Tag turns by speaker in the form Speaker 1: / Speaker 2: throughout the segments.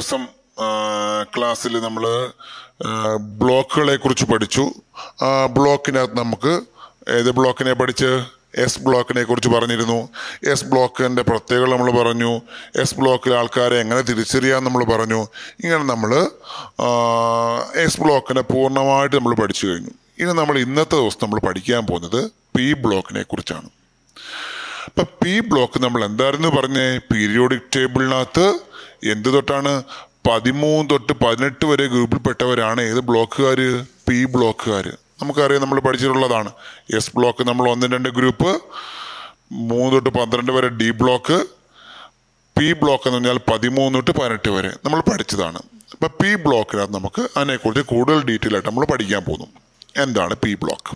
Speaker 1: ദിവസം ക്ലാസ്സിൽ നമ്മൾ ബ്ലോക്കുകളെ കുറിച്ച് പഠിച്ചു ആ ബ്ലോക്കിനകത്ത് നമുക്ക് ഏത് ബ്ലോക്കിനെ പഠിച്ച് എസ് ബ്ലോക്കിനെ കുറിച്ച് പറഞ്ഞിരുന്നു എസ് ബ്ലോക്കിൻ്റെ പ്രത്യേകത നമ്മൾ പറഞ്ഞു എസ് ബ്ലോക്കിലെ ആൾക്കാരെ എങ്ങനെ തിരിച്ചറിയാൻ നമ്മൾ പറഞ്ഞു ഇങ്ങനെ നമ്മൾ എസ് ബ്ലോക്കിനെ പൂർണ്ണമായിട്ട് നമ്മൾ പഠിച്ചു കഴിഞ്ഞു ഇനി നമ്മൾ ഇന്നത്തെ ദിവസം നമ്മൾ പഠിക്കാൻ പോകുന്നത് പി ബ്ലോക്കിനെ കുറിച്ചാണ് ഇപ്പൊ പി ബ്ലോക്ക് നമ്മൾ എന്തായിരുന്നു പറഞ്ഞേ പീരിയോഡിക് ടേബിളിനകത്ത് എന്ത് തൊട്ടാണ് പതിമൂന്ന് തൊട്ട് പതിനെട്ട് വരെ ഗ്രൂപ്പിൽപ്പെട്ടവരാണ് ഏത് ബ്ലോക്കുകാർ പി ബ്ലോക്കുകാർ നമുക്കറിയാം നമ്മൾ പഠിച്ചിട്ടുള്ളതാണ് എസ് ബ്ലോക്ക് നമ്മൾ ഒന്ന് രണ്ട് ഗ്രൂപ്പ് മൂന്ന് തൊട്ട് പന്ത്രണ്ട് വരെ ഡി ബ്ലോക്ക് പി ബ്ലോക്ക് എന്ന് പറഞ്ഞാൽ പതിമൂന്ന് തൊട്ട് പതിനെട്ട് വരെ നമ്മൾ പഠിച്ചതാണ് അപ്പൊ പി ബ്ലോക്കിനകത്ത് നമുക്ക് അതിനെക്കുറിച്ച് കൂടുതൽ ഡീറ്റെയിൽ ആയിട്ട് നമ്മൾ പഠിക്കാൻ പോകുന്നു എന്താണ് പി ബ്ലോക്ക്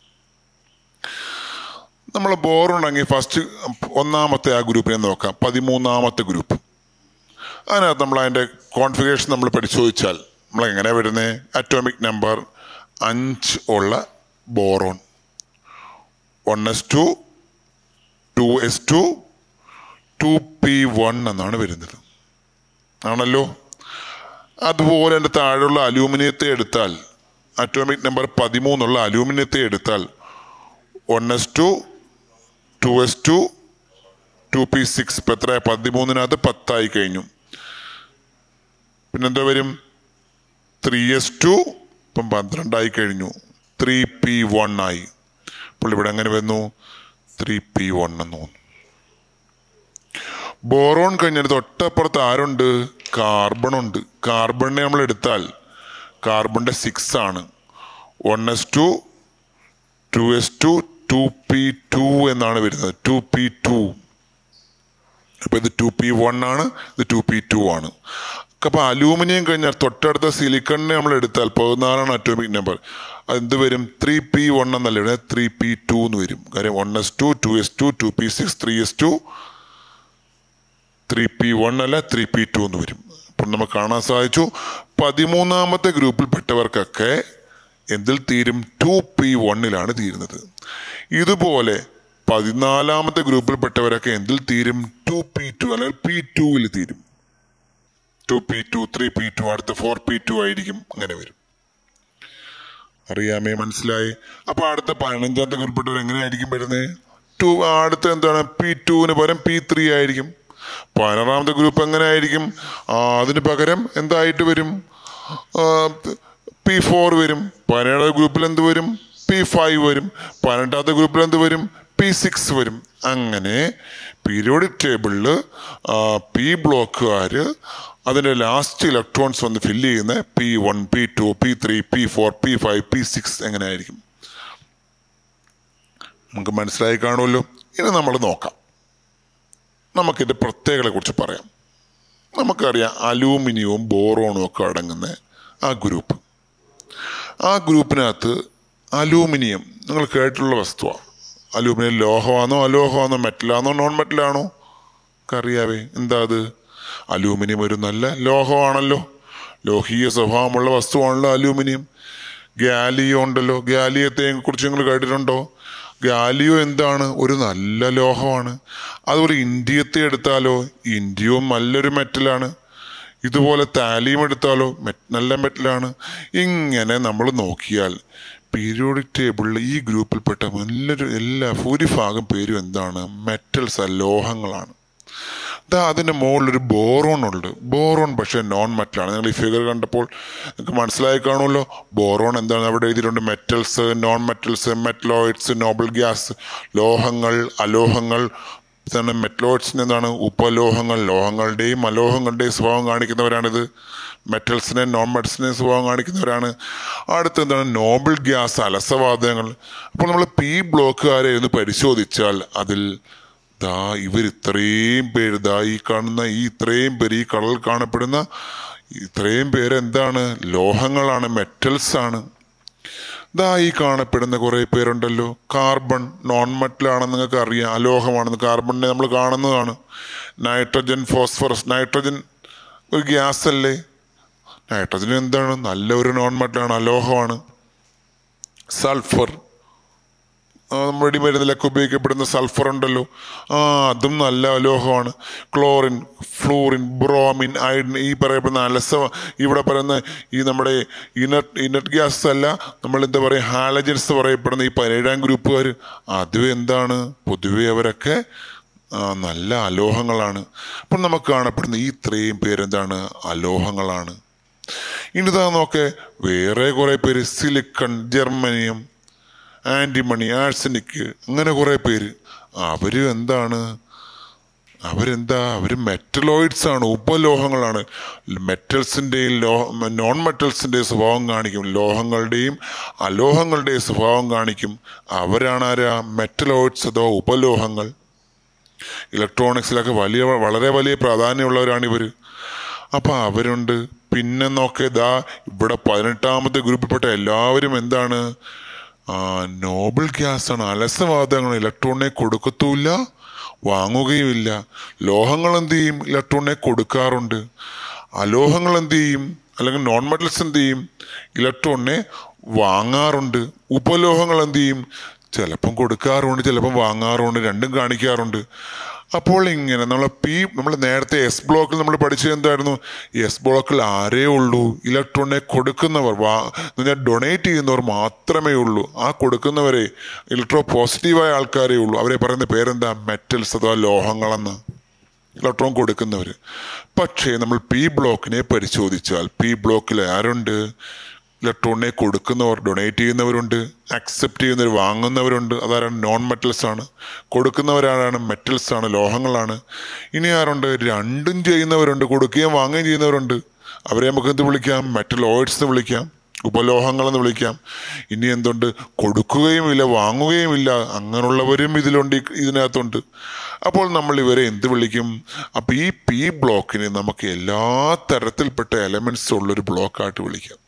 Speaker 1: നമ്മൾ ബോറുണ്ടെങ്കിൽ ഫസ്റ്റ് ഒന്നാമത്തെ ആ ഗ്രൂപ്പിനെ നോക്കാം പതിമൂന്നാമത്തെ ഗ്രൂപ്പ് അതിനകത്ത് നമ്മൾ അതിൻ്റെ കോൺഫിഗറേഷൻ നമ്മൾ പരിശോധിച്ചാൽ നമ്മൾ എങ്ങനെ വരുന്നത് അറ്റോമിക് നമ്പർ അഞ്ച് ഉള്ള boron one s two two s two two p one എന്നാണ് വരുന്നത് ആണല്ലോ അതുപോലെ എൻ്റെ താഴെയുള്ള അലൂമിനിയത്തെ എടുത്താൽ അറ്റോമിക് നമ്പർ പതിമൂന്നുള്ള അലൂമിനിയത്തെ എടുത്താൽ one s two two s two two p six ഇപ്പം എത്ര പതിമൂന്നിനകത്ത് പത്തായി കഴിഞ്ഞു പിന്നെന്താ വരും ത്രീ എസ് ടു ഇപ്പം പന്ത്രണ്ടായി കഴിഞ്ഞു ത്രീ പി വൺ ആയി അപ്പോൾ ഇവിടെ എങ്ങനെ വന്നു ത്രീ പി വൺ എന്ന് തോന്നുന്നു ബോറോൺ കഴിഞ്ഞിട്ട് തൊട്ടപ്പുറത്ത് ആരുണ്ട് കാർബൺ ഉണ്ട് കാർബണിനെ നമ്മൾ എടുത്താൽ കാർബണിന്റെ സിക്സ് ആണ് one s two two s two two p two എന്നാണ് വരുന്നത് ടു പി ടു അപ്പൊ ഇത് ടു പി വൺ ആണ് ഇത് ടു പി ടു ആണ് അപ്പൊ അലൂമിനിയം കഴിഞ്ഞാൽ തൊട്ടടുത്ത സിലിക്കണിനെ നമ്മൾ എടുത്താൽ പതിനാലാണ് അറ്റോമിക് നമ്പർ അതെന്ത് വരും ത്രീ പി വൺ എന്നല്ല ഇവിടെ ത്രീ പി ടു എന്ന് വരും കാര്യം one s two two s two two p six three s two three p one അല്ല ത്രീ പി ടു എന്ന് വരും അപ്പോൾ നമുക്ക് കാണാൻ സാധിച്ചു പതിമൂന്നാമത്തെ ഗ്രൂപ്പിൽപ്പെട്ടവർക്കൊക്കെ എന്തിൽ തീരും ടു പി വണ്ണിലാണ് തീരുന്നത് ഇതുപോലെ പതിനാലാമത്തെ ഗ്രൂപ്പിൽപ്പെട്ടവരൊക്കെ എന്തിൽ തീരും ടു പി ടു അല്ലെങ്കിൽ പി ടുവിൽ തീരും two p two three p two അടുത്ത ഫോർ പി ടു ആയിരിക്കും അങ്ങനെ വരും അറിയാമേ മനസ്സിലായി അപ്പൊ അടുത്ത പതിനഞ്ചാമത്തെ ഗ്രൂപ്പിൽപ്പെട്ടവർ എങ്ങനെയായിരിക്കും വരുന്നത് ടു അടുത്ത എന്താണ് പി ടുവിന് പകരം പി ത്രീ ആയിരിക്കും പതിനാറാമത്തെ ഗ്രൂപ്പ് എങ്ങനെ ആയിരിക്കും ആ, അതിന് പകരം എന്തായിട്ട് വരും പി ഫോർ വരും പതിനേഴാമത്തെ ഗ്രൂപ്പിൽ എന്ത് വരും പി ഫൈവ് വരും പതിനെട്ടാമത്തെ ഗ്രൂപ്പിൽ എന്ത് വരും പി സിക്സ് വരും അങ്ങനെ പീരിയോഡിക് ടേബിളിൽ പി ബ്ലോക്കുകാർ അതിൻ്റെ ലാസ്റ്റ് ഇലക്ട്രോൺസ് വന്ന് ഫില്ല് ചെയ്യുന്ന p one p two p three p four p five p six എങ്ങനെ ആയിരിക്കും നമുക്ക് മനസ്സിലായി കാണുമല്ലോ ഇനി നമ്മൾ നോക്കാം നമുക്കിൻ്റെ പ്രത്യേകതകളെ കുറിച്ച് പറയാം നമുക്കറിയാം അലൂമിനിയവും ബോറോണും ഒക്കെ അടങ്ങുന്ന ആ ഗ്രൂപ്പ് ആ ഗ്രൂപ്പിനകത്ത് അലൂമിനിയം നിങ്ങൾ കേട്ടിട്ടുള്ള വസ്തുവാണ് അലൂമിനിയം ലോഹമാണോ അലോഹമാണോ മെറ്റലാണോ നോൺ മെറ്റലാണോ ഒക്കെ അറിയാവേ എന്താ അത് അലൂമിനിയം ഒരു നല്ല ലോഹമാണല്ലോ ലോഹീയ സ്വഭാവമുള്ള വസ്തുവാണല്ലോ അലൂമിനിയം ഗാലിയോ ഉണ്ടല്ലോ ഗാലിയത്തെ കുറിച്ച് നിങ്ങൾ കേട്ടിട്ടുണ്ടോ ഗാലിയോ എന്താണ് ഒരു നല്ല ലോഹമാണ് അതുപോലെ ഇന്ത്യത്തെ എടുത്താലോ ഇന്ത്യയും നല്ലൊരു മെറ്റലാണ് ഇതുപോലെ താലിയും എടുത്താലോ മെറ്റ് നല്ല മെറ്റലാണ് ഇങ്ങനെ നമ്മൾ നോക്കിയാൽ പീരിയോഡിക് ടേബിളിൽ ഈ ഗ്രൂപ്പിൽപ്പെട്ട നല്ലൊരു എല്ലാ ഭൂരിഭാഗം പേരും എന്താണ് മെറ്റൽസ് ലോഹങ്ങളാണ് ദാ അതിൻ്റെ മുകളിലൊരു ബോറോൺ ഉണ്ട് ബോറോൺ പക്ഷേ നോൺ മെറ്റലാണ് നിങ്ങൾ ഈ ഫിഗർ കണ്ടപ്പോൾ നിങ്ങൾക്ക് മനസ്സിലായി കാണുമല്ലോ ബോറോൺ എന്താണ് അവിടെ എഴുതിയിട്ടുണ്ട് metals non metals metalloids noble gas ലോഹങ്ങൾ അലോഹങ്ങൾ ഇതാണ് മെറ്റലോയിഡ്സിന് എന്താണ് ഉപലോഹങ്ങൾ ലോഹങ്ങളുടെയും അലോഹങ്ങളുടെയും സ്വഭാവം കാണിക്കുന്നവരാണിത് മെറ്റൽസിനെ നോൺ മെറ്റൽസിനെ സ്വഭാവം കാണിക്കുന്നവരാണ് അടുത്ത് എന്താണ് നോബിൾ ഗ്യാസ് അലസവാതകങ്ങൾ അപ്പോൾ നമ്മൾ പി ബ്ലോക്കുകാരെ ഒന്ന് പരിശോധിച്ചാൽ അതിൽ ദാ ഇവർ ഇത്രയും പേര് ദാ ഈ കാണുന്ന ഈ ഇത്രയും പേര് ഈ കളറിൽ കാണപ്പെടുന്ന ഇത്രയും പേര് എന്താണ് ലോഹങ്ങളാണ് മെറ്റൽസ് ആണ് ദാ ഈ കാണപ്പെടുന്ന കുറേ പേരുണ്ടല്ലോ കാർബൺ നോൺ മെറ്റലാണെന്ന് നിങ്ങൾക്ക് അറിയാം അലോഹമാണെന്ന് കാർബണിനെ നമ്മൾ കാണുന്നതാണ് നൈട്രജൻ ഫോസ്ഫറസ് നൈട്രജൻ ഒരു ഗ്യാസ് അല്ലേ നൈട്രജൻ എന്താണ് നല്ല ഒരു നോൺ മെറ്റലാണ് അലോഹമാണ് സൾഫർ ആ, നമ്മുടെ മരുന്നിലൊക്കെ ഉപയോഗിക്കപ്പെടുന്ന സൾഫർ ഉണ്ടല്ലോ ആ അതും നല്ല അലോഹമാണ് ക്ലോറിൻ ഫ്ലൂറിൻ ബ്രോമിൻ അയഡിൻ ഈ പറയപ്പെടുന്ന അലസ ഇവിടെ പറയുന്ന ഈ നമ്മുടെ ഇനർട്ട് ഇനർട്ട് ഗ്യാസ് അല്ല നമ്മൾ എന്താ പറയുക ഹാലജൻസ് പറയപ്പെടുന്ന ഈ പതിനേഴാം ഗ്രൂപ്പുകാർ അതും എന്താണ് പൊതുവെ അവരൊക്കെ ആ, നല്ല അലോഹങ്ങളാണ് അപ്പം നമുക്ക് കാണപ്പെടുന്ന ഈ ഇത്രയും പേരെന്താണ് അലോഹങ്ങളാണ് ഇനിതാ നോക്കെ വേറെ കുറെ പേര് സിലിക്കൺ ജർമ്മനിയം ആന്റിമണി ആഴ്സനിക്ക് അങ്ങനെ കുറെ പേര് അവര് എന്താണ് അവരെന്താ അവർ മെറ്റലോയിഡ്സ് ആണ് ഉപലോഹങ്ങളാണ് മെറ്റൽസിൻ്റെയും ലോഹ നോൺ മെറ്റൽസിൻ്റെയും സ്വഭാവം കാണിക്കും ലോഹങ്ങളുടെയും അലോഹങ്ങളുടെയും സ്വഭാവം കാണിക്കും അവരാണ് ആരാ മെറ്റലോയിഡ്സ് അഥവാ ഉപലോഹങ്ങൾ ഇലക്ട്രോണിക്സിലൊക്കെ വലിയ വളരെ വലിയ പ്രാധാന്യമുള്ളവരാണ് ഇവർ അപ്പം അവരുണ്ട് പിന്നെ നോക്കിയതാ ഇവിടെ പതിനെട്ടാമത്തെ ഗ്രൂപ്പിൽപ്പെട്ട എല്ലാവരും എന്താണ് ആ, നോബിൾ ഗ്യാസ് ആണ് അലസവാദങ്ങൾ ഇലക്ട്രോണിനെ കൊടുക്കത്തുമില്ല വാങ്ങുകയുമില്ല ലോഹങ്ങൾ എന്ത് ചെയ്യും ഇലക്ട്രോണിനെ കൊടുക്കാറുണ്ട് അലോഹങ്ങൾ എന്ത് ചെയ്യും അല്ലെങ്കിൽ നോൺ മെറ്റൽസ് എന്ത് ചെയ്യും ഇലക്ട്രോണിനെ വാങ്ങാറുണ്ട് ഉപലോഹങ്ങൾ എന്ത് ചെയ്യും ചിലപ്പം കൊടുക്കാറുണ്ട് ചിലപ്പം വാങ്ങാറുണ്ട് രണ്ടും കാണിക്കാറുണ്ട് അപ്പോൾ ഇങ്ങനെ നമ്മൾ പി നമ്മൾ നേരത്തെ എസ് ബ്ലോക്കിൽ നമ്മൾ പഠിച്ചത് എന്തായിരുന്നു എസ് ബ്ലോക്കിൽ ആരേ ഉള്ളൂ ഇലക്ട്രോണിനെ കൊടുക്കുന്നവർ വാ ഡൊണേറ്റ് ചെയ്യുന്നവർ മാത്രമേ ഉള്ളൂ ആ കൊടുക്കുന്നവരെ ഇലക്ട്രോ പോസിറ്റീവായ ആൾക്കാരേ ഉള്ളൂ അവരെ പറയുന്ന പേരെന്താ മെറ്റൽസ് അഥവാ ലോഹങ്ങളെന്ന് ഇലക്ട്രോൺ കൊടുക്കുന്നവർ പക്ഷേ നമ്മൾ പി ബ്ലോക്കിനെ പരിശോധിച്ചാൽ പി ബ്ലോക്കിൽ ആരുണ്ട് ഇലക്ട്രോണിനെ കൊടുക്കുന്നവർ ഡൊണേറ്റ് ചെയ്യുന്നവരുണ്ട് അക്സെപ്റ്റ് ചെയ്യുന്നവർ വാങ്ങുന്നവരുണ്ട് അതാരാണ് നോൺ മെറ്റൽസ് ആണ് കൊടുക്കുന്നവരാരാണ് മെറ്റൽസ് ആണ് ലോഹങ്ങളാണ് ഇനി ആരുണ്ട് രണ്ടും ചെയ്യുന്നവരുണ്ട് കൊടുക്കുകയും വാങ്ങുകയും ചെയ്യുന്നവരുണ്ട് അവരെ നമുക്ക് എന്ത് വിളിക്കാം മെറ്റലോയിഡ്സ് എന്ന് വിളിക്കാം ഉപലോഹങ്ങളെന്ന് വിളിക്കാം ഇനി എന്തുണ്ട് കൊടുക്കുകയുമില്ല വാങ്ങുകയുമില്ല അങ്ങനെയുള്ളവരും ഇതിലുണ്ട് ഈ- ഇതിനകത്തുണ്ട് അപ്പോൾ നമ്മൾ ഇവരെ എന്ത് വിളിക്കും അപ്പം ഈ പി ബ്ലോക്കിനെ നമുക്ക് എല്ലാ തരത്തിൽപ്പെട്ട എലമെന്റ്സ് ഉള്ളൊരു ബ്ലോക്കായിട്ട് വിളിക്കാം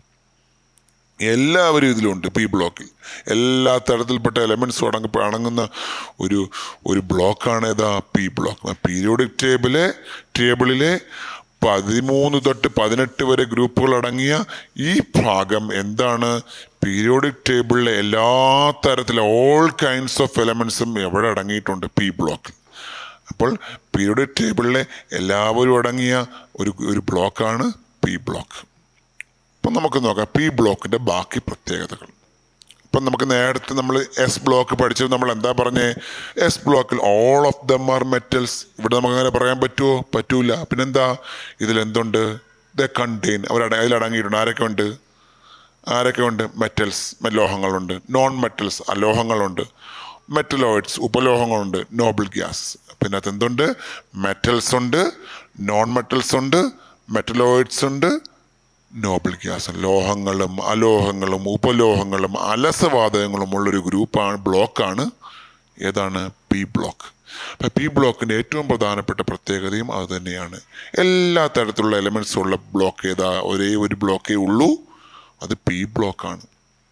Speaker 1: എല്ലാവരും ഇതിലുണ്ട് പി ബ്ലോക്കിൽ എല്ലാ തരത്തിൽപ്പെട്ട എലമെന്റ്സും അടങ്ങ അടങ്ങുന്ന ഒരു ഒരു ബ്ലോക്കാണ് ഏതാ പി ബ്ലോക്ക് പീരിയോഡിക് ടേബിളെ ടേബിളിലെ പതിമൂന്ന് തൊട്ട് പതിനെട്ട് വരെ ഗ്രൂപ്പുകൾ അടങ്ങിയ ഈ ഭാഗം എന്താണ് പീരിയോഡിക് ടേബിളിലെ എല്ലാ തരത്തിലെ ഓൾ കൈൻഡ്സ് ഓഫ് എലമെന്റ്സും എവിടെ അടങ്ങിയിട്ടുണ്ട് പി ബ്ലോക്കിൽ അപ്പോൾ പീരിയോഡിക് ടേബിളിലെ എല്ലാവരും അടങ്ങിയ ഒരു ഒരു ബ്ലോക്കാണ് പി ബ്ലോക്ക് അപ്പം നമുക്ക് നോക്കാം പി ബ്ലോക്കിന്റെ ബാക്കി പ്രത്യേകതകൾ ഇപ്പം നമുക്ക് നേരത്തെ നമ്മൾ എസ് ബ്ലോക്ക് പഠിച്ചത് നമ്മൾ എന്താ പറഞ്ഞേ എസ് ബ്ലോക്കിൽ all of them are metals ഇവിടെ നമുക്ക് അങ്ങനെ പറയാൻ പറ്റുമോ പറ്റൂല പിന്നെന്താ ഇതിൽ എന്തുണ്ട് ദ കണ്ടെയ്ൻ അവർ അതിലടങ്ങിയിട്ടുണ്ട് ആരൊക്കെ ഉണ്ട് ആരൊക്കെ ഉണ്ട് മെറ്റൽസ് ലോഹങ്ങളുണ്ട് നോൺ മെറ്റൽസ് അലോഹങ്ങളുണ്ട് മെറ്റലോയിഡ്സ് ഉപലോഹങ്ങളുണ്ട് നോബിൾ ഗ്യാസ് പിന്നെ അത് എന്തുണ്ട് മെറ്റൽസ് ഉണ്ട് നോൺ മെറ്റൽസ് ഉണ്ട് മെറ്റലോയിഡ്സ് ഉണ്ട് നോബിൾ ഗ്യാസ് ലോഹങ്ങളും അലോഹങ്ങളും ഉപലോഹങ്ങളും അലസവാതകങ്ങളും ഉള്ളൊരു ഗ്രൂപ്പാണ് ബ്ലോക്കാണ് ഏതാണ് പി ബ്ലോക്ക് അപ്പം പി ബ്ലോക്കിൻ്റെ ഏറ്റവും പ്രധാനപ്പെട്ട പ്രത്യേകതയും അത് തന്നെയാണ് എല്ലാ തരത്തിലുള്ള എലമെൻസും ഉള്ള ബ്ലോക്ക് ഏതാ ഒരേ ഒരു ബ്ലോക്കേ ഉള്ളൂ അത് പി ബ്ലോക്കാണ്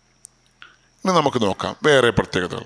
Speaker 1: ഇനി നമുക്ക് നോക്കാം വേറെ പ്രത്യേകതകൾ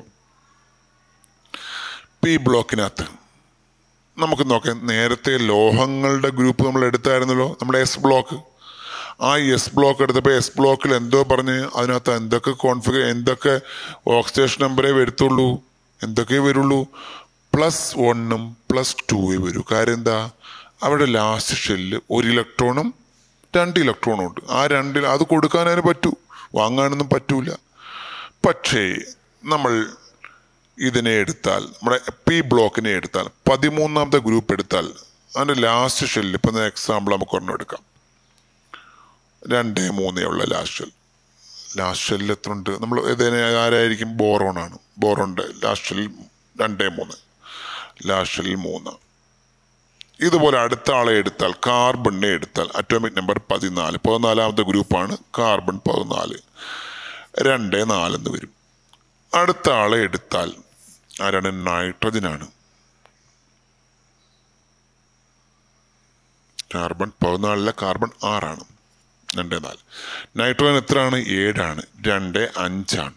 Speaker 1: പി ബ്ലോക്കിനകത്ത് നമുക്ക് നോക്കാം നേരത്തെ ലോഹങ്ങളുടെ ഗ്രൂപ്പ് നമ്മൾ എടുത്തായിരുന്നല്ലോ നമ്മുടെ എസ് ബ്ലോക്ക് ആ എസ് ബ്ലോക്ക് എടുത്തപ്പോൾ എസ് ബ്ലോക്കിൽ എന്തോ പറഞ്ഞ് അതിനകത്ത് എന്തൊക്കെ കോൺഫിഗർ എന്തൊക്കെ ഓക്സിഡേഷൻ നമ്പറേ വരത്തുള്ളൂ എന്തൊക്കെ വരുള്ളൂ പ്ലസ് വണ്ണും പ്ലസ് ടൂവേ വരൂ കാര്യം എന്താ അവിടെ ലാസ്റ്റ് ഷെല്ല് ഒരു ഇലക്ട്രോണും രണ്ട് ഇലക്ട്രോണും ഉണ്ട് ആ രണ്ടിൽ അത് കൊടുക്കാനതിന് പറ്റൂ വാങ്ങാനൊന്നും പറ്റൂല പക്ഷേ നമ്മൾ ഇതിനെ എടുത്താൽ നമ്മുടെ പി ബ്ലോക്കിനെ എടുത്താൽ പതിമൂന്നാമത്തെ ഗ്രൂപ്പ് എടുത്താൽ അതിൻ്റെ ലാസ്റ്റ് ഷെല്ല് ഇപ്പം എക്സാമ്പിൾ നമുക്ക് ഒരെണ്ണം എടുക്കാം രണ്ടേ മൂന്നേ ഉള്ള ലാസ്റ്റ് ഷെൽ ലാസ്റ്റ് ഷെല്ലിൽ എത്ര ഉണ്ട് നമ്മൾ ഇതിനെ ആരായിരിക്കും ബോറോൺ ആണ് ബോറോണിൻ്റെ ലാസ്റ്റ് ഷെല്ലിൽ രണ്ടേ മൂന്ന് ലാസ്റ്റ് ഷെല്ലിൽ മൂന്ന് ഇതുപോലെ അടുത്ത ആളെ എടുത്താൽ കാർബണിനെ എടുത്താൽ അറ്റോമിക് നമ്പർ പതിനാല് പതിനാലാമത്തെ ഗ്രൂപ്പാണ് കാർബൺ പതിനാല് രണ്ട് നാലെന്ന് വരും അടുത്ത ആളെ എടുത്താൽ ആരാണ് നൈട്രജനാണ് കാർബൺ പതിനാലിലെ കാർബൺ ആറാണ് രണ്ട് നാല് നൈട്രോജൻ എത്രയാണ് ഏഴാണ് രണ്ട് അഞ്ചാണ്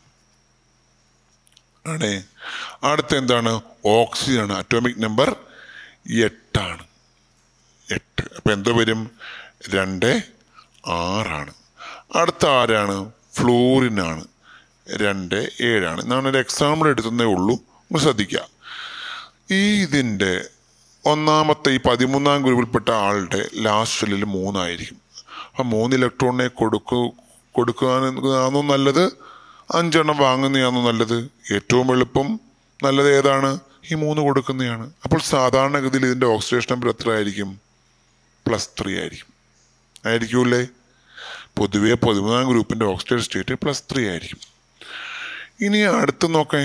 Speaker 1: ആണേ അടുത്ത എന്താണ് ഓക്സിജൻ ആണ് അറ്റോമിക് നമ്പർ എട്ടാണ് എട്ട് അപ്പം എന്തോ വരും രണ്ട് ആറാണ് അടുത്ത ആരാണ് ഫ്ലൂറിനാണ് രണ്ട് ഏഴാണ് ഞാനൊരു എക്സാമ്പിൾ എടുത്തതേ ഉള്ളൂ ഒന്ന് ശ്രദ്ധിക്കുക ഈ ഇതിൻ്റെ ഒന്നാമത്തെ ഈ പതിമൂന്നാം ഗ്രൂപ്പിൽപ്പെട്ട ആളുടെ ലാസ്റ്റ് ഷെല്ലിൽ മൂന്നായിരിക്കും അപ്പം മൂന്ന് ഇലക്ട്രോണിനെ കൊടുക്കു കൊടുക്കുകയാണെന്നോ നല്ലത് അഞ്ചെണ്ണം വാങ്ങുന്നതാണോ നല്ലത് ഏറ്റവും എളുപ്പം നല്ലത് ഏതാണ് ഈ മൂന്ന് കൊടുക്കുന്നതാണ് അപ്പോൾ സാധാരണഗതിയിൽ ഇതിൻ്റെ ഓക്സിഡേഷൻ നമ്പർ എത്ര ആയിരിക്കും പ്ലസ് ത്രീ ആയിരിക്കും ആയിരിക്കൂലേ പൊതുവെ പതിമൂന്നാം ഗ്രൂപ്പിൻ്റെ ഓക്സിഡേഷൻ സ്റ്റേറ്റ് പ്ലസ് ത്രീ ആയിരിക്കും ഇനി അടുത്ത് നോക്കേ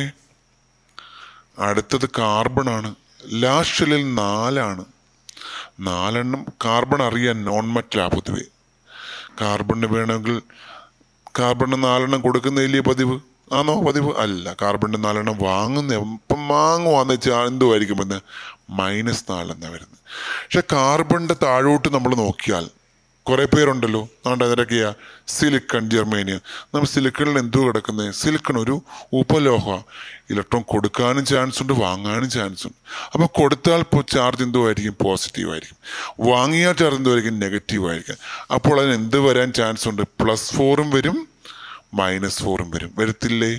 Speaker 1: അടുത്തത് കാർബൺ ആണ് ലാസ്റ്റ് ഷെല്ലിൽ നാലാണ് നാലെണ്ണം കാർബൺ അറിയാൻ നോൺ മെറ്റലാ പൊതുവെ കാർബണിന് വേണമെങ്കിൽ കാർബണിന് നാലെണ്ണം കൊടുക്കുന്നില്ലേ പതിവ് ആണോ പതിവ് അല്ല കാർബണിന് നാലെണ്ണം വാങ്ങുന്ന ഇപ്പം വാങ്ങുവാന്ന് വെച്ചാൽ എന്തുമായിരിക്കും എന്ന് മൈനസ് നാലെന്നാണ് വരുന്നത് പക്ഷെ കാർബണിൻ്റെ താഴോട്ട് നമ്മൾ നോക്കിയാൽ കുറേ പേരുണ്ടല്ലോ അതുകൊണ്ട് അതിനൊക്കെയാ സിലിക്കൺ ജർമ്മേനിയ നമ്മൾ സിലിക്കണിൽ എന്തോ കിടക്കുന്നത് സിലിക്കൺ ഒരു ഉപലോഹ ഇലക്ട്രോൺ കൊടുക്കാനും ചാൻസ് ഉണ്ട് വാങ്ങാനും ചാൻസ് ഉണ്ട് അപ്പോൾ കൊടുത്താൽ ഇപ്പോൾ ചാർജ് എന്തോ ആയിരിക്കും പോസിറ്റീവ് ആയിരിക്കും വാങ്ങിയാൽ ചാർജ് എന്തോ ആയിരിക്കും നെഗറ്റീവ് ആയിരിക്കും അപ്പോൾ അതിന് എന്ത് വരാൻ ചാൻസ് ഉണ്ട് പ്ലസ് ഫോറും വരും മൈനസ് ഫോറും വരും വരത്തില്ലേ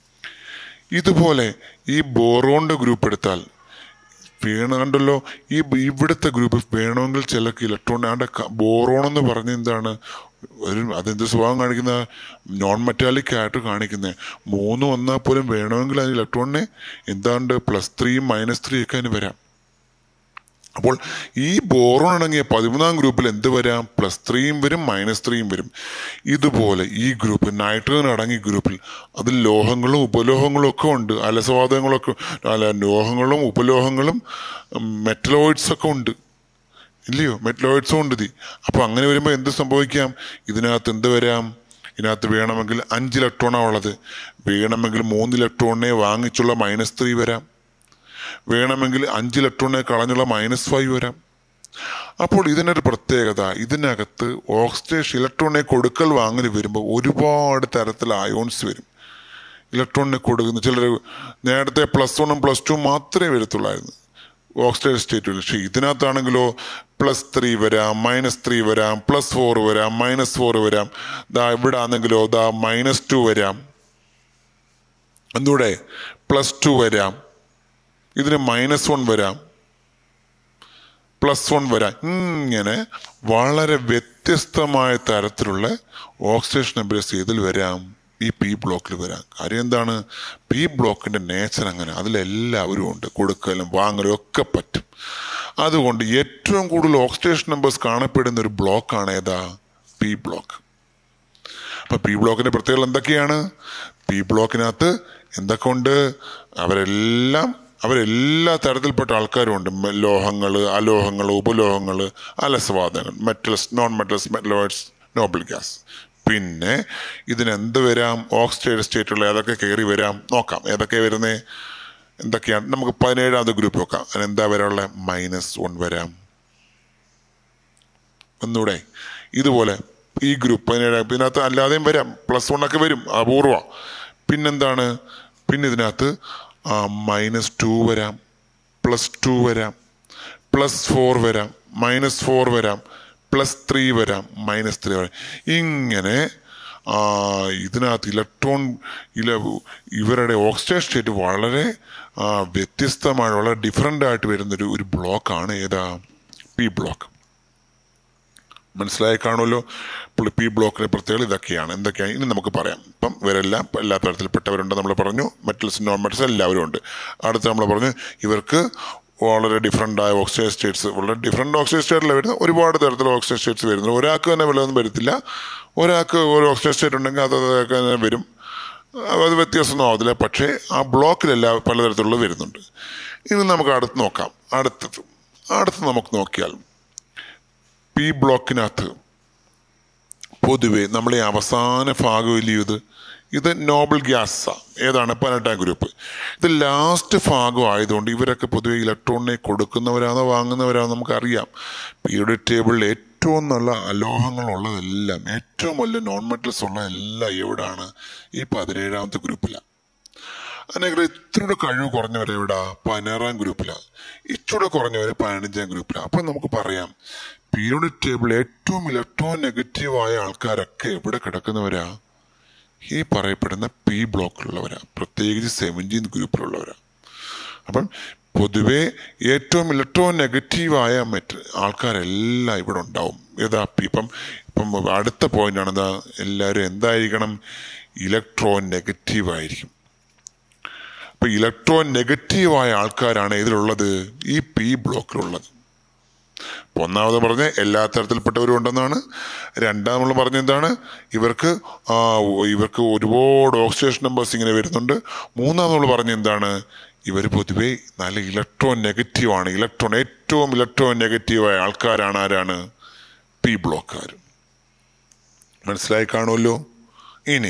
Speaker 1: ഇതുപോലെ ഈ ബോറോണിൻ്റെ ഗ്രൂപ്പ് എടുത്താൽ വീണ കണ്ടല്ലോ ഈ ബ- ഇവിടുത്തെ ഗ്രൂപ്പ് വേണമെങ്കിൽ ചില ഇലക്ട്രോൺ ആണ്ട് ബോറോൺ എന്ന് പറഞ്ഞ എന്താണ് ഒരു അതെന്ത് സ്വഭാവം കാണിക്കുന്ന നോൺ മെറ്റാലിക് ആയിട്ട് കാണിക്കുന്നത് മൂന്ന് വന്നാൽ പോലും വേണമെങ്കിൽ അതിന് ഇലക്ട്രോണിനെ എന്താണ്ട് പ്ലസ് ത്രീയും മൈനസ് ത്രീ ഒക്കെ അതിന് വരാം അപ്പോൾ ഈ ബോറോൺ അടങ്ങിയ പതിമൂന്നാം ഗ്രൂപ്പിൽ എന്ത് വരാം പ്ലസ് ത്രീയും വരും മൈനസ് ത്രീയും വരും ഇതുപോലെ ഈ ഗ്രൂപ്പ് നൈട്രജൻ അടങ്ങിയ ഗ്രൂപ്പിൽ അതിൽ ലോഹങ്ങളും ഉപലോഹങ്ങളും ഒക്കെ ഉണ്ട് അലസവാതകങ്ങളൊക്കെ അല്ല ലോഹങ്ങളും ഉപലോഹങ്ങളും മെറ്റലോയിഡ്സ് ഒക്കെ ഉണ്ട് ഇല്ലയോ മെറ്റലോയിഡ്സും ഉണ്ട് ഇത് അപ്പോൾ അങ്ങനെ വരുമ്പോൾ എന്ത് സംഭവിക്കാം ഇതിനകത്ത് എന്ത് വരാം ഇതിനകത്ത് വേണമെങ്കിൽ അഞ്ച് ഇലക്ട്രോണാണ് ഉള്ളത് വേണമെങ്കിൽ മൂന്ന് ഇലക്ട്രോണിനെ വാങ്ങിച്ചുള്ള മൈനസ് ത്രീ വരാം വേണമെങ്കിൽ അഞ്ച് ഇലക്ട്രോണിനെ കളഞ്ഞുള്ള മൈനസ് ഫൈവ് വരാം അപ്പോൾ ഇതിനൊരു പ്രത്യേകത ഇതിനകത്ത് ഓക്സിഡേഷൻ ഇലക്ട്രോണിനെ കൊടുക്കൽ വാങ്ങൽ വരുമ്പോൾ ഒരുപാട് തരത്തിലുള്ള അയോൺസ് വരും ഇലക്ട്രോണിനെ കൊടുക്കുന്ന ചിലർ നേരത്തെ പ്ലസ് വണ്ണും പ്ലസ് ടു മാത്രമേ വരത്തുള്ളായിരുന്നു ഓക്സിഡേഷൻ സ്റ്റേറ്റ് വരും പക്ഷേ ഇതിനകത്താണെങ്കിലോ പ്ലസ് ത്രീ വരാം മൈനസ് ത്രീ വരാം പ്ലസ് ഫോർ വരാം മൈനസ് ഫോർ വരാം ദാ ഇവിടെ ആണെങ്കിലോ ദാ മൈനസ് ടു വരാം എന്തുകൂടെ പ്ലസ് ടു വരാം ഇതിന് മൈനസ് വൺ വരാം പ്ലസ് വൺ വരാം ഇങ്ങനെ വളരെ വ്യത്യസ്തമായ തരത്തിലുള്ള ഓക്സിഡേഷൻ നമ്പേഴ്സ് ഇതിൽ വരാം ഈ പി ബ്ലോക്കിൽ വരാം കാര്യം എന്താണ് പി ബ്ലോക്കിന്റെ നേച്ചർ അങ്ങനെ അതിലെല്ലാവരും ഉണ്ട് കൊടുക്കലും വാങ്ങലും ഒക്കെ പറ്റും അതുകൊണ്ട് ഏറ്റവും കൂടുതൽ ഓക്സിഡേഷൻ നമ്പേഴ്സ് കാണപ്പെടുന്ന ഒരു ബ്ലോക്കാണ് ഏതാ പി ബ്ലോക്ക് അപ്പൊ പി ബ്ലോക്കിന്റെ പ്രത്യേകത എന്തൊക്കെയാണ് പി ബ്ലോക്കിനകത്ത് എന്തൊക്കെ ഉണ്ട് അവരെല്ലാം അവരെല്ലാ തരത്തിൽപ്പെട്ട ആൾക്കാരും ഉണ്ട് ലോഹങ്ങൾ അലോഹങ്ങൾ ഉപലോഹങ്ങൾ അലസവാദങ്ങൾ metals non metals metalloids noble gas പിന്നെ ഇതിനെന്ത് വരാം ഓക്സിഡൈഡ് സ്റ്റേറ്റുള്ള ഏതൊക്കെ കയറി വരാം നോക്കാം ഏതൊക്കെ വരുന്നേ എന്തൊക്കെയാണ് നമുക്ക് പതിനേഴാമത് ഗ്രൂപ്പ് നോക്കാം അതിനെന്താ വരാനുള്ള മൈനസ് വൺ വരാം ഒന്നൂടെ ഇതുപോലെ ഈ ഗ്രൂപ്പ് പതിനേഴ് ഇതിനകത്ത് അല്ലാതെയും വരാം പ്ലസ് വൺ ഒക്കെ വരും അപൂർവ പിന്നെന്താണ് പിന്നെ ഇതിനകത്ത് മൈനസ് ടു വരാം പ്ലസ് ടു വരാം പ്ലസ് ഫോർ വരാം മൈനസ് ഫോർ വരാം പ്ലസ് ത്രീ വരാം മൈനസ് ത്രീ വരാം ഇങ്ങനെ ആ, ഇതിനകത്ത് ഇലക്ട്രോൺ ഇല ഇവരുടെ ഓക്സിജൻ സ്റ്റേറ്റ് വളരെ ആ, വ്യത്യസ്തമായ വളരെ ഡിഫറെൻ്റ് ആയിട്ട് വരുന്നൊരു ഒരു ബ്ലോക്കാണ് ഏതാ പി ബ്ലോക്ക് മനസ്സിലായി കാണുമല്ലോ ഇപ്പോൾ പി ബ്ലോക്കിന്റെ പ്രത്യേകത ഇതൊക്കെയാണ് എന്തൊക്കെയാണ് ഇനി നമുക്ക് പറയാം ഇപ്പം ഇവരെല്ലാം എല്ലാ തരത്തിൽപ്പെട്ടവരുണ്ട് നമ്മൾ പറഞ്ഞു മെറ്റൽസ് നോൺ മെറ്റൽസ് എല്ലാവരും ഉണ്ട് അടുത്ത് നമ്മൾ പറഞ്ഞു ഇവർക്ക് വളരെ ഡിഫറെൻ്റ് ആയ ഓക്സിജൻ സ്റ്റേറ്റ്സ് വളരെ ഡിഫറെൻ്റ് ഓക്സിജൻ സ്റ്റേറ്റിൽ വരുന്ന ഒരുപാട് തരത്തിലുള്ള ഓക്സിജൻ സ്റ്റേറ്റ്സ് വരുന്നു ഒരാൾക്ക് തന്നെ വല്ലതൊന്നും വരത്തില്ല ഒരാൾക്ക് ഒരു ഓക്സിജൻ സ്റ്റേറ്റ് ഉണ്ടെങ്കിൽ അത് അതൊക്കെ തന്നെ വരും അത് വ്യത്യാസമൊന്നും ആവത്തില്ല പക്ഷേ ആ ബ്ലോക്കിലെല്ലാം പലതരത്തിലുള്ള വരുന്നുണ്ട് ഇനി നമുക്ക് അടുത്ത് നോക്കാം അടുത്തത് അടുത്ത് നമുക്ക് നോക്കിയാൽ പി ബ്ലോക്കിനകത്ത് പൊതുവെ നമ്മൾ ഈ അവസാന ഭാഗമില്ലേ ഇത് ഇത് നോബിൾ ഗ്യാസ് ഏതാണ് പതിനെട്ടാം ഗ്രൂപ്പ് ഇത് ലാസ്റ്റ് ഭാഗം ആയതുകൊണ്ട് ഇവരൊക്കെ പൊതുവെ ഇലക്ട്രോണിനെ കൊടുക്കുന്നവരാണോ വാങ്ങുന്നവരാണോ നമുക്കറിയാം പീരിയഡ് ടേബിളിൽ ഏറ്റവും നല്ല അലോഹങ്ങളുള്ളതെല്ലാം ഏറ്റവും വലിയ നോൺ മെറ്റൽസ് ഉള്ളതെല്ലാം എവിടാണ് ഈ പതിനേഴാമത്തെ ഗ്രൂപ്പിലാണ് അല്ലെങ്കിൽ ഇത്തിരി കഴിവ് കുറഞ്ഞവരെ എവിടാ പതിനാറാം ഗ്രൂപ്പിലാണ് ഇച്ചിരി കുറഞ്ഞവരെ പതിനഞ്ചാം ഗ്രൂപ്പിലാണ് അപ്പൊ നമുക്ക് പറയാം പീരിയോഡിക് ടേബിൾ ഏറ്റവും ഇലക്ട്രോ നെഗറ്റീവായ ആൾക്കാരൊക്കെ എവിടെ കിടക്കുന്നവരാ ഈ പറയപ്പെടുന്ന പി ബ്ലോക്കിലുള്ളവരാ പ്രത്യേകിച്ച് സെവൻറ്റീൻ ഗ്രൂപ്പിലുള്ളവരാ അപ്പം പൊതുവെ ഏറ്റവും ഇലക്ട്രോ നെഗറ്റീവായ മറ്റ് ആൾക്കാരെല്ലാം ഇവിടെ ഉണ്ടാവും ഏതാ ഇപ്പം ഇപ്പം അടുത്ത പോയിന്റാണ് എന്താ എല്ലാവരും എന്തായിരിക്കണം ഇലക്ട്രോ നെഗറ്റീവ് ആയിരിക്കും അപ്പൊ ഇലക്ട്രോ നെഗറ്റീവായ ആൾക്കാരാണ് ഇതിലുള്ളത് ഈ പി ബ്ലോക്കിലുള്ളത് അപ്പൊ ഒന്നാമത് പറഞ്ഞ എല്ലാ തരത്തിൽപ്പെട്ടവരും ഉണ്ടെന്നാണ് രണ്ടാമത് പറഞ്ഞ എന്താണ് ഇവർക്ക് ആ, ഇവർക്ക് ഒരുപാട് ഓക്സിജേഷൻ നമ്പേഴ്സ് ഇങ്ങനെ വരുന്നുണ്ട് മൂന്നാമത് പറഞ്ഞ എന്താണ് ഇവർ പൊതുവേ നല്ല ഇലക്ട്രോ നെഗറ്റീവ് ആണ് ഇലക്ട്രോൺ ഏറ്റവും ഇലക്ട്രോ നെഗറ്റീവായ ആൾക്കാരാണ് ആരാണ് പി ബ്ലോക്കാർ മനസ്സിലായി കാണുമല്ലോ ഇനി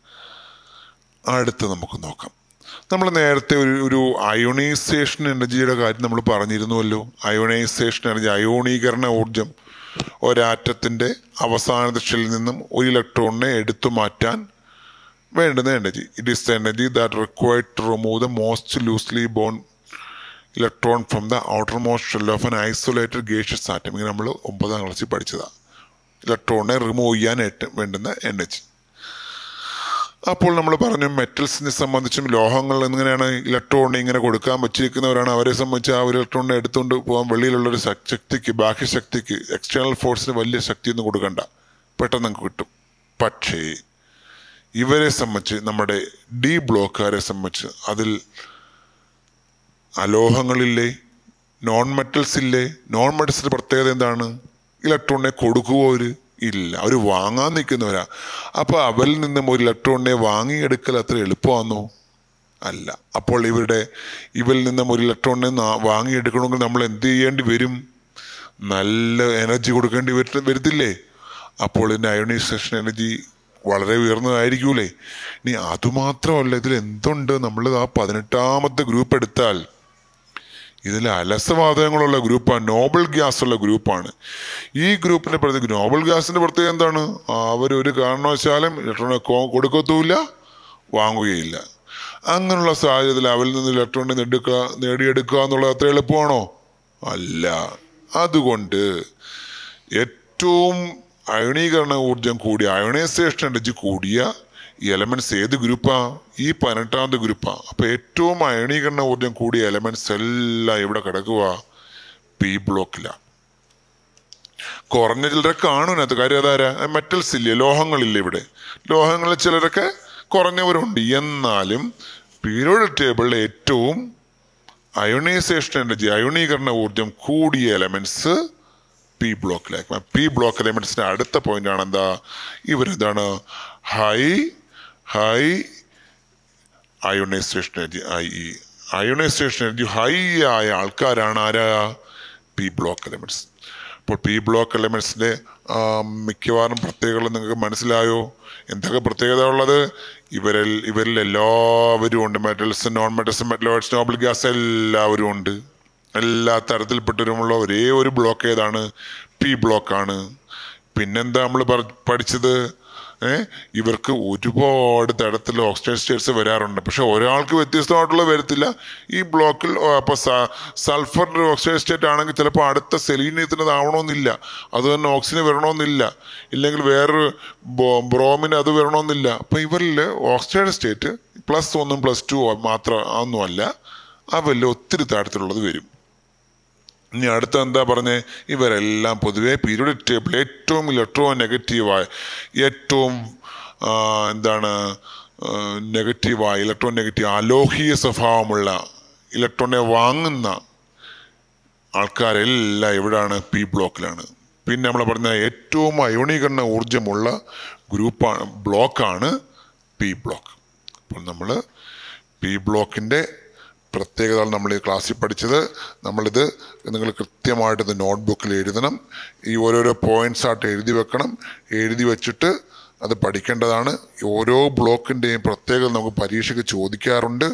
Speaker 1: അടുത്ത് നമുക്ക് നോക്കാം നമ്മൾ നേരത്തെ ഒരു ഒരു അയോണൈസേഷൻ എനർജിയുടെ കാര്യം നമ്മൾ പറഞ്ഞിരുന്നുവല്ലോ അയോണൈസേഷൻ എനർജി അയോണീകരണ ഊർജം ഒരാറ്റത്തിൻ്റെ അവസാന ദിശയിൽ നിന്നും ഒരു ഇലക്ട്രോണിനെ എടുത്തു മാറ്റാൻ വേണ്ടുന്ന energy it is the energy that required to remove the most loosely bound electron from the outer most shell of an isolated gaseous atom ഇങ്ങനെ നമ്മൾ ഒമ്പതാം ക്ലാസ്സിൽ പഠിച്ചതാണ് ഇലക്ട്രോണിനെ റിമൂവ് ചെയ്യാനായിട്ട് വേണ്ടുന്ന എനർജി അപ്പോൾ നമ്മൾ പറഞ്ഞു മെറ്റൽസിനെ സംബന്ധിച്ചും ലോഹങ്ങൾ എങ്ങനെയാണ് ഇലക്ട്രോണിനെ ഇങ്ങനെ കൊടുക്കാൻ വച്ചിരിക്കുന്നവരാണ് അവരെ സംബന്ധിച്ച് ആ ഒരു ഇലക്ട്രോണിനെ എടുത്തുകൊണ്ട് പോകാൻ വെളിയിലുള്ള ഒരു ശക്- ശക്തിക്ക് ബാഹ്യശക്തിക്ക് എക്സ്റ്റേണൽ ഫോഴ്സിന് വലിയ ശക്തിയൊന്നും കൊടുക്കണ്ട പെട്ടെന്ന് നമുക്ക് കിട്ടും പക്ഷേ ഇവരെ സംബന്ധിച്ച് നമ്മുടെ ഡി ബ്ലോക്കുകാരെ സംബന്ധിച്ച് അതിൽ അലോഹങ്ങളില്ലേ നോൺ മെറ്റൽസ് ഇല്ലേ നോൺ മെറ്റൽസിന്റെ പ്രത്യേകത എന്താണ് ഇലക്ട്രോണിനെ കൊടുക്കുവോ അവര് ഇല്ല അവർ വാങ്ങാൻ നിൽക്കുന്നവരാ അപ്പൊ അവരിൽ നിന്നും ഒരു ഇലക്ട്രോണിനെ വാങ്ങിയെടുക്കൽ അത്ര എളുപ്പമാണോ അല്ല അപ്പോൾ ഇവരുടെ ഇവരിൽ നിന്നും ഒരു ഇലക്ട്രോണിനെ നാ- വാങ്ങിയെടുക്കണമെങ്കിൽ നമ്മൾ എന്ത് ചെയ്യേണ്ടി വരും നല്ല എനർജി കൊടുക്കേണ്ടി വരു- വരത്തില്ലേ അപ്പോൾ ഇതിന്റെ അയോണൈസേഷൻ എനർജി വളരെ ഉയർന്നതായിരിക്കൂലേ ഇനി അതുമാത്രമല്ല ഇതിൽ എന്തുണ്ട് നമ്മൾ ആ പതിനെട്ടാമത്തെ ഗ്രൂപ്പ് എടുത്താൽ ഇതിൽ അലസവാതകങ്ങളുള്ള ഗ്രൂപ്പാണ് നോബൽ ഗ്യാസ് ഉള്ള ഗ്രൂപ്പാണ് ഈ ഗ്രൂപ്പിന്റെ പ്രത്യേക നോബൽ ഗ്യാസിന്റെ പ്രത്യേകത എന്താണ് അവരൊരു കാരണവശാലും ഇലക്ട്രോണിനെ കൊ- കൊടുക്കത്തുമില്ല വാങ്ങുകയില്ല അങ്ങനെയുള്ള സാഹചര്യത്തിൽ അവരിൽ നിന്ന് ഇലക്ട്രോണിനെ നേടിയെടുക്കുക നേടിയെടുക്കുക എന്നുള്ളത് അത്ര എളുപ്പമാണോ അല്ല അതുകൊണ്ട് ഏറ്റവും അയണീകരണ ഊർജം കൂടിയ അയണൈസേഷൻ എനർജി കൂടിയ ഈ എലമെന്റ്സ് ഏത് ഗ്രൂപ്പാ ഈ പതിനെട്ടാമത്തെ ഗ്രൂപ്പാ അപ്പൊ ഏറ്റവും അയണീകരണ ഊർജം കൂടിയ എലമെന്റ്സ് എല്ലാം ഇവിടെ കിടക്കുക പി ബ്ലോക്കിലാണ് കുറഞ്ഞ ചിലരെ കാണുനകത്ത് കാര്യം അതാരാ മെറ്റൽസ് ഇല്ലേ ലോഹങ്ങളില്ലേ ഇവിടെ ലോഹങ്ങളിൽ ചിലരൊക്കെ കുറഞ്ഞവരുണ്ട് എന്നാലും പീരിയോഡിക് ടേബിളിൽ ഏറ്റവും അയോണൈസേഷൻ എനർജി അയോണീകരണ ഊർജം കൂടിയ എലമെന്റ്സ് പി ബ്ലോക്കിലേക്ക് പി ബ്ലോക്ക് എലമെന്റ്സിന്റെ അടുത്ത പോയിന്റ് ആണ് എന്താ ഇവരെന്താണ് high high ionization energy I E ionization energy high ആയ ആൾക്കാരാണ് ആരാ പി ബ്ലോക്ക് എലമെന്റ്സ് അപ്പോൾ പി ബ്ലോക്ക് എലമെന്റ്സിന്റെ മിക്കവാറും പ്രത്യേകതകൾ നിങ്ങൾക്ക് മനസ്സിലായോ എന്തൊക്കെ പ്രത്യേകത ഉള്ളത് ഇവരിൽ ഇവരിൽ എല്ലാവരും ഉണ്ട് metals non metals metalloids noble gas എല്ലാവരും ഉണ്ട് എല്ലാ തരത്തിൽപ്പെട്ടവരുമുള്ള ഒരേ ഒരു ബ്ലോക്ക് ഏതാണ് പി ബ്ലോക്കാണ് പിന്നെന്താ നമ്മൾ പഠിച്ചത് ഏ ഇവർക്ക് ഒരുപാട് തരത്തിൽ ഓക്സിജൻ സ്റ്റേറ്റ്സ് വരാറുണ്ട് പക്ഷെ ഒരാൾക്ക് വ്യത്യസ്തമായിട്ടുള്ള വരത്തില്ല ഈ ബ്ലോക്കിൽ അപ്പോൾ സൾഫറിൻ്റെ ഓക്സിജൻ സ്റ്റേറ്റ് ആണെങ്കിൽ ചിലപ്പോൾ അടുത്ത സെലീനിയത്തിന് ആവണമെന്നില്ല അത് തന്നെ ഓക്സിജന് വരണമെന്നില്ല ഇല്ലെങ്കിൽ വേറൊരു ബ്രോമിന് അത് വരണമെന്നില്ല അപ്പം ഇവരിൽ ഓക്സിജൻ സ്റ്റേറ്റ് പ്ലസ് ഒന്നും പ്ലസ് ടു മാത്രം ഒന്നുമല്ല അവരിൽ ഒത്തിരി തരത്തിലുള്ളത് വരും ഇനി അടുത്ത എന്താ പറഞ്ഞേ ഇവരെല്ലാം പൊതുവെ പീരിയോഡിക് ടേബിൾ ഏറ്റവും ഇലക്ട്രോ നെഗറ്റീവായ ഏറ്റവും ആ, എന്താണ് നെഗറ്റീവായ ഇലക്ട്രോ നെഗറ്റീവ് അലോഹീയ സ്വഭാവമുള്ള ഇലക്ട്രോണിനെ വാങ്ങുന്ന ആൾക്കാരെല്ലാം എവിടാണ് പി ബ്ലോക്കിലാണ് പിന്നെ നമ്മൾ പറഞ്ഞ ഏറ്റവും അയോണീകരണ ഊർജമുള്ള ഗ്രൂപ്പാണ് ബ്ലോക്കാണ് പി ബ്ലോക്ക് അപ്പോൾ നമ്മൾ പി ബ്ലോക്കിൻ്റെ പ്രത്യേകതകൾ നമ്മൾ ഈ ക്ലാസ്സിൽ പഠിച്ചത് നമ്മളിത് നിങ്ങൾ കൃത്യമായിട്ട് ഇത് നോട്ട്ബുക്കിൽ എഴുതണം ഈ ഓരോരോ പോയിന്റ്സ് ആയിട്ട് എഴുതി വെക്കണം എഴുതി വെച്ചിട്ട് അത് പഠിക്കേണ്ടതാണ് ഓരോ ബ്ലോക്കിൻ്റെയും പ്രത്യേകത നമുക്ക് പരീക്ഷയ്ക്ക് ചോദിക്കാറുണ്ട്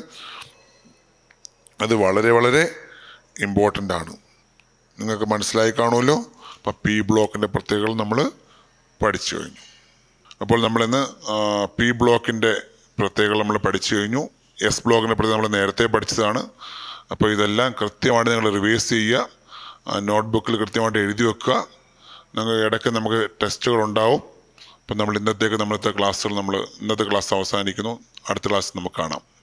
Speaker 1: അത് വളരെ വളരെ ഇമ്പോർട്ടൻ്റ് ആണ് നിങ്ങൾക്ക് മനസ്സിലായി കാണുമല്ലോ അപ്പം പി ബ്ലോക്കിൻ്റെ പ്രത്യേകതകൾ നമ്മൾ പഠിച്ചു കഴിഞ്ഞു അപ്പോൾ നമ്മളിന്ന് പി ബ്ലോക്കിൻ്റെ പ്രത്യേകതകൾ നമ്മൾ പഠിച്ചു കഴിഞ്ഞു എസ് ബ്ലോക്കിനെ പറ്റി നമ്മൾ നേരത്തെ പഠിച്ചതാണ് അപ്പോൾ ഇതെല്ലാം കൃത്യമായിട്ട് നിങ്ങൾ റിവൈസ് ചെയ്യുക നോട്ട്ബുക്കിൽ കൃത്യമായിട്ട് എഴുതി വെക്കുക നിങ്ങൾ ഇടയ്ക്ക് നമുക്ക് ടെസ്റ്റുകൾ ഉണ്ടാവും അപ്പം നമ്മൾ ഇന്നത്തേക്ക് നമ്മളത്തെ ക്ലാസ്സുകൾ നമ്മൾ ഇന്നത്തെ ക്ലാസ് അവസാനിക്കുന്നു അടുത്ത ക്ലാസ് നമുക്ക് കാണാം